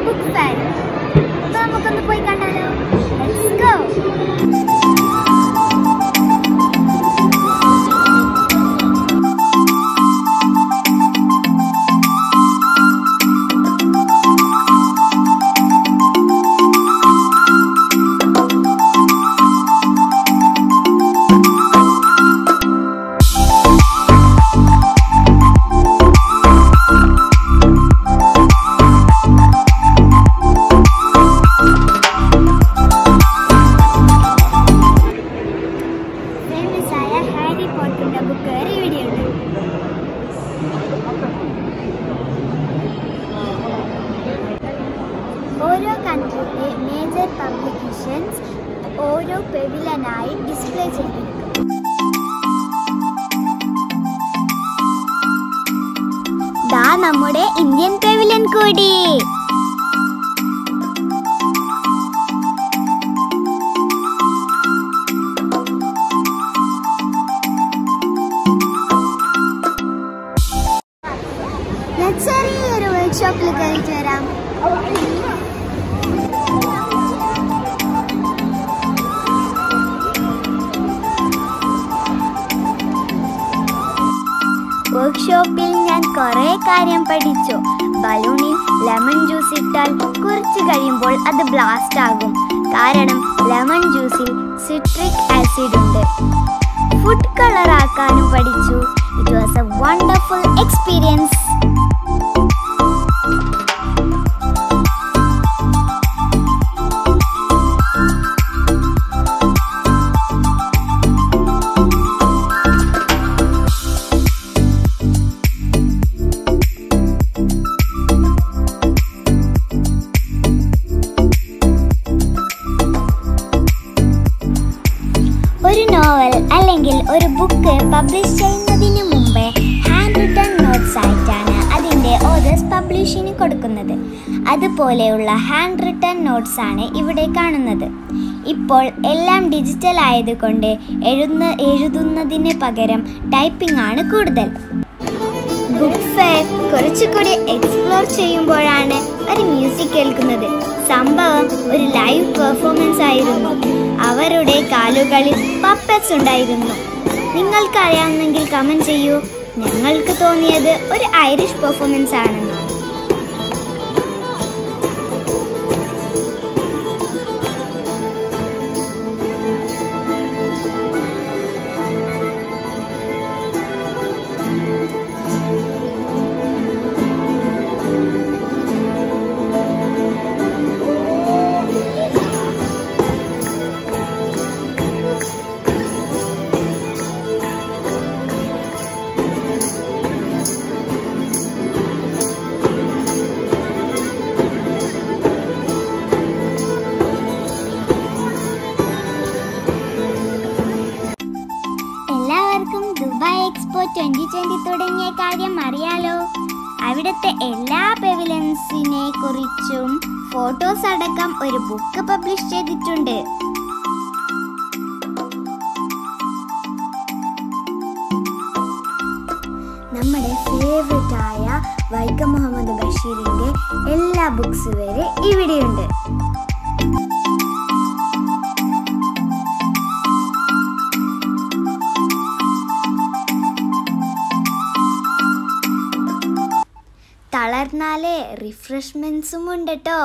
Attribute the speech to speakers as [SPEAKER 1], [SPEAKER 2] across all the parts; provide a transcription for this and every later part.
[SPEAKER 1] book fair അപ്പൊ നമുക്കൊന്ന് പോയി കണ്ടാലോ ലെറ്റ്സ് ഗോ ഫേമസ് ആയ ഹാരി പോട്ടറിന്റെ ബുക്ക് ഇവിടെയുണ്ട് ഓരോ കൺട്രിയിലെ മേജർ പബ്ലിക്കേഷൻസ് ഓരോ പെവിലനായി ഡിസ്പ്ലേ ചെയ്തിരിക്കും ദാ നമ്മുടെ ഇന്ത്യൻ പെവിലൻ കൂടി ഞാൻ ചെറിയൊരു വർക്ക്ഷോപ്പിൽ കയറിയിട്ട് വരാം വർക്ക്ഷോപ്പിൽ ഞാൻ കുറെ കാര്യം പഠിച്ചു ബലൂണിൽ ലെമൺ ജ്യൂസ് ഇട്ടാൽ കുറച്ച് കഴിയുമ്പോൾ അത് ബ്ലാസ്റ്റ് ആകും കാരണം ലെമൺ ജ്യൂസിൽ സിട്രിക് ആസിഡ് ഉണ്ട് ഫുഡ് കളർ ആക്കാനും പഠിച്ചു it was a wonderful experience ഒരു നോവൽ അല്ലെങ്കിൽ ഒരു ബുക്ക് പബ്ലിഷ് ചെയ്യുന്നതിന് മുമ്പ് ഹാൻഡ് റിട്ടൺ നോട്ട്സ് ആയിട്ടാണ് അതിൻ്റെ ഓതേഴ്സ് പബ്ലിഷിന് കൊടുക്കുന്നത് അതുപോലെയുള്ള ഹാൻഡ് റിട്ടൺ നോട്ട്സ് ആണ് ഇവിടെ കാണുന്നത് ഇപ്പോൾ എല്ലാം ഡിജിറ്റൽ ആയതുകൊണ്ട് എഴുന്ന എഴുതുന്നതിന് പകരം ടൈപ്പിംഗ് ആണ് കൂടുതൽ ബുക്ക് ഫെയർ കുറച്ചുകൂടി എക്സ്പ്ലോർ ചെയ്യുമ്പോഴാണ് ഒരു മ്യൂസിക് കേൾക്കുന്നത് സംഭവം ഒരു ലൈവ് പെർഫോമൻസ് ആയിരുന്നു അവരുടെ കാലുകളിൽ പപ്പറ്റ്സ് ഉണ്ടായിരുന്നു നിങ്ങൾക്ക് അറിയാവുന്നെങ്കിൽ കമന്റ് ചെയ്യൂ ഞങ്ങൾക്ക് തോന്നിയത് ഒരു ഐറിഷ് പെർഫോമൻസ് ആണെന്ന് എല്ലാവർക്കും ദുബായ് എക്സ്പോ ട്വന്റി ട്വന്റി തുടങ്ങിയ കാര്യം അറിയാലോ അവിടുത്തെ എല്ലാ പെവിലൻസിനെ കുറിച്ചും ഫോട്ടോസ് അടക്കം ഒരു ബുക്ക് പബ്ലിഷ് ചെയ്തിട്ടുണ്ട് നമ്മുടെ ഫേവറേറ്റ് ആയ വൈക്കം മുഹമ്മദ് ബഷീറിന്റെ എല്ലാ ബുക്സ് വരെ ഇവിടെയുണ്ട് തളർന്നാലേ റിഫ്രഷ്മെന്റ്സും ഉണ്ട് കേട്ടോ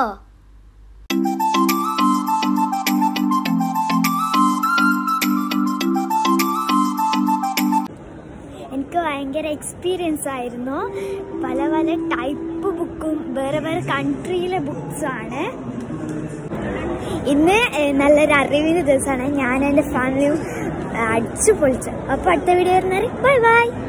[SPEAKER 1] എനിക്ക് ഭയങ്കര എക്സ്പീരിയൻസ് ആയിരുന്നു പല പല ടൈപ്പ് ബുക്കും വേറെ വേറെ കൺട്രിയിലെ ബുക്സും ആണ് ഇന്ന് ഏഹ്, നല്ലൊരു അറിവിന് ദിവസമാണ് ഞാൻ എൻ്റെ ഫാമിലിയും അടിച്ചു പൊളിച്ചു അപ്പോൾ അടുത്ത വീഡിയോ വരുന്നവരെ ബൈ ബൈ